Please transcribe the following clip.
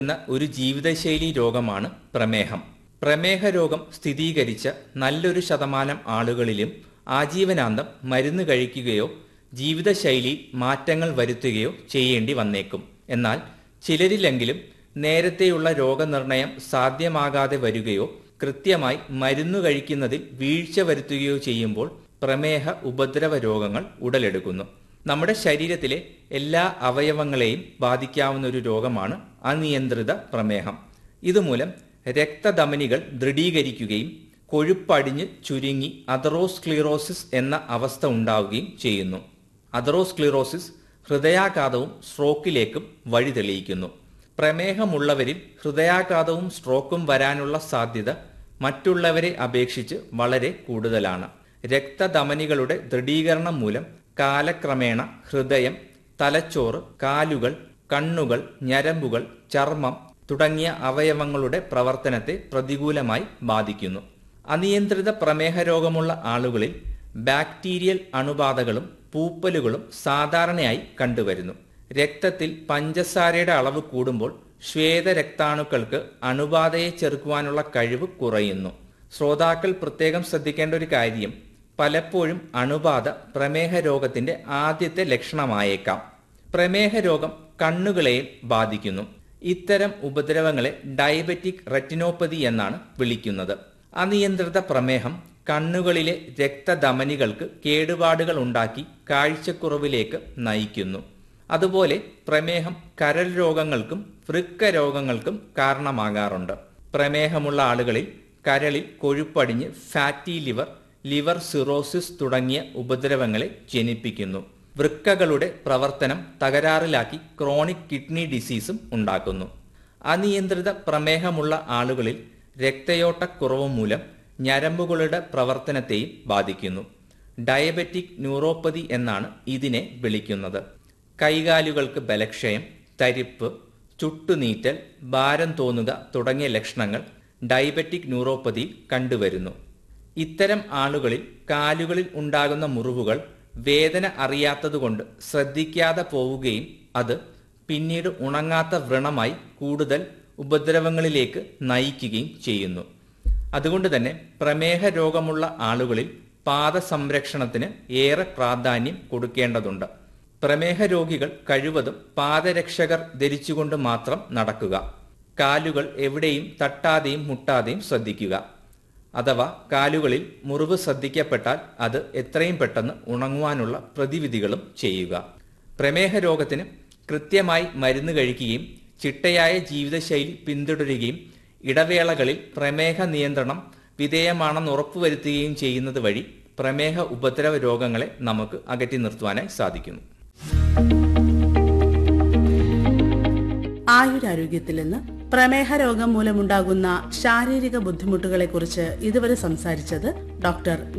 എന്ന ഒരു ജീവിതശൈലി രോഗമാണ് പ്രമേഹം പ്രമേഹ രോഗം സ്ഥിരീകരിച്ച നല്ലൊരു ശതമാനം ആളുകളിലും ആജീവനാന്തം മരുന്ന് കഴിക്കുകയോ ജീവിതശൈലിയിൽ മാറ്റങ്ങൾ വരുത്തുകയോ ചെയ്യേണ്ടി വന്നേക്കും എന്നാൽ ചിലരിലെങ്കിലും നേരത്തെയുള്ള രോഗനിർണയം സാധ്യമാകാതെ വരികയോ കൃത്യമായി മരുന്ന് കഴിക്കുന്നതിൽ വീഴ്ച വരുത്തുകയോ ചെയ്യുമ്പോൾ പ്രമേഹ ഉപദ്രവ രോഗങ്ങൾ ഉടലെടുക്കുന്നു നമ്മുടെ ശരീരത്തിലെ എല്ലാ അവയവങ്ങളെയും ബാധിക്കാവുന്ന ഒരു രോഗമാണ് അനിയന്ത്രിത പ്രമേഹം ഇതുമൂലം രക്തധമനികൾ ദൃഢീകരിക്കുകയും കൊഴുപ്പടിഞ്ഞ് ചുരുങ്ങി അതറോസ്ക്ലീറോസിസ് എന്ന അവസ്ഥ ഉണ്ടാവുകയും ചെയ്യുന്നു അതറോസ്ക്ലീറോസിസ് ഹൃദയാഘാതവും സ്ട്രോക്കിലേക്കും വഴി തെളിയിക്കുന്നു പ്രമേഹമുള്ളവരിൽ ഹൃദയാഘാതവും സ്ട്രോക്കും വരാനുള്ള സാധ്യത മറ്റുള്ളവരെ അപേക്ഷിച്ച് വളരെ കൂടുതലാണ് രക്തധമനികളുടെ ദൃഢീകരണം മൂലം കാലക്രമേണ ഹൃദയം തലച്ചോറ് കാലുകൾ കണ്ണുകൾ ഞരമ്പുകൾ ചർമ്മം തുടങ്ങിയ അവയവങ്ങളുടെ പ്രവർത്തനത്തെ പ്രതികൂലമായി ബാധിക്കുന്നു അനിയന്ത്രിത പ്രമേഹ രോഗമുള്ള ആളുകളിൽ ബാക്ടീരിയൽ അണുബാധകളും പൂപ്പലുകളും സാധാരണയായി കണ്ടുവരുന്നു രക്തത്തിൽ പഞ്ചസാരയുടെ അളവ് കൂടുമ്പോൾ ശ്വേതരക്താണുക്കൾക്ക് അണുബാധയെ ചെറുക്കുവാനുള്ള കഴിവ് കുറയുന്നു ശ്രോതാക്കൾ പ്രത്യേകം ശ്രദ്ധിക്കേണ്ട ഒരു കാര്യം പലപ്പോഴും അണുബാധ പ്രമേഹ രോഗത്തിന്റെ ആദ്യത്തെ ലക്ഷണമായേക്കാം പ്രമേഹ രോഗം കണ്ണുകളെയും ബാധിക്കുന്നു ഇത്തരം ഉപദ്രവങ്ങളെ ഡയബറ്റിക് റെറ്റിനോപ്പതി എന്നാണ് വിളിക്കുന്നത് അനിയന്ത്രിത പ്രമേഹം കണ്ണുകളിലെ രക്തധമനികൾക്ക് കേടുപാടുകൾ ഉണ്ടാക്കി കാഴ്ചക്കുറവിലേക്ക് നയിക്കുന്നു അതുപോലെ പ്രമേഹം കരൾ രോഗങ്ങൾക്കും വൃക്ക രോഗങ്ങൾക്കും കാരണമാകാറുണ്ട് പ്രമേഹമുള്ള ആളുകളിൽ കരളിൽ കൊഴുപ്പടിഞ്ഞ് ഫാറ്റി ലിവർ ലിവർ സിറോസിസ് തുടങ്ങിയ ഉപദ്രവങ്ങളെ ജനിപ്പിക്കുന്നു വൃക്കകളുടെ പ്രവർത്തനം തകരാറിലാക്കി ക്രോണിക് കിഡ്നി ഡിസീസും ഉണ്ടാക്കുന്നു അനിയന്ത്രിത പ്രമേഹമുള്ള ആളുകളിൽ രക്തയോട്ടക്കുറവ് മൂലം ഞരമ്പുകളുടെ പ്രവർത്തനത്തെയും ബാധിക്കുന്നു ഡയബറ്റിക് ന്യൂറോപ്പതി എന്നാണ് ഇതിനെ വിളിക്കുന്നത് കൈകാലുകൾക്ക് ബലക്ഷയം തരിപ്പ് ചുട്ടുനീറ്റൽ ഭാരം തോന്നുക തുടങ്ങിയ ലക്ഷണങ്ങൾ ഡയബറ്റിക് ന്യൂറോപ്പതിയിൽ കണ്ടുവരുന്നു ഇത്തരം ആളുകളിൽ കാലുകളിൽ ഉണ്ടാകുന്ന മുറിവുകൾ വേദന അറിയാത്തതുകൊണ്ട് ശ്രദ്ധിക്കാതെ പോവുകയും അത് പിന്നീട് ഉണങ്ങാത്ത വ്രണമായി കൂടുതൽ ഉപദ്രവങ്ങളിലേക്ക് നയിക്കുകയും ചെയ്യുന്നു അതുകൊണ്ട് തന്നെ പ്രമേഹ രോഗമുള്ള ആളുകളിൽ പാദ സംരക്ഷണത്തിന് ഏറെ പ്രാധാന്യം കൊടുക്കേണ്ടതുണ്ട് പ്രമേഹ രോഗികൾ കഴിവതും പാദരക്ഷകർ ധരിച്ചുകൊണ്ട് മാത്രം നടക്കുക കാലുകൾ എവിടെയും തട്ടാതെയും മുട്ടാതെയും ശ്രദ്ധിക്കുക അഥവാ കാലുകളിൽ മുറിവ് ശ്രദ്ധിക്കപ്പെട്ടാൽ അത് എത്രയും പെട്ടെന്ന് ഉണങ്ങുവാനുള്ള പ്രതിവിധികളും ചെയ്യുക പ്രമേഹ രോഗത്തിന് കൃത്യമായി മരുന്ന് കഴിക്കുകയും ചിട്ടയായ ജീവിതശൈലി പിന്തുടരുകയും ഇടവേളകളിൽ പ്രമേഹ നിയന്ത്രണം വിധേയമാണെന്ന് ഉറപ്പുവരുത്തുകയും ചെയ്യുന്നത് വഴി പ്രമേഹ ഉപദ്രവ രോഗങ്ങളെ നമുക്ക് അകറ്റി നിർത്തുവാനായി സാധിക്കുന്നു ആയുരാരോഗ്യത്തിൽ നിന്ന് പ്രമേഹ രോഗം മൂലമുണ്ടാകുന്ന ശാരീരിക ബുദ്ധിമുട്ടുകളെക്കുറിച്ച് ഇതുവരെ സംസാരിച്ചത് ഡോക്ടർ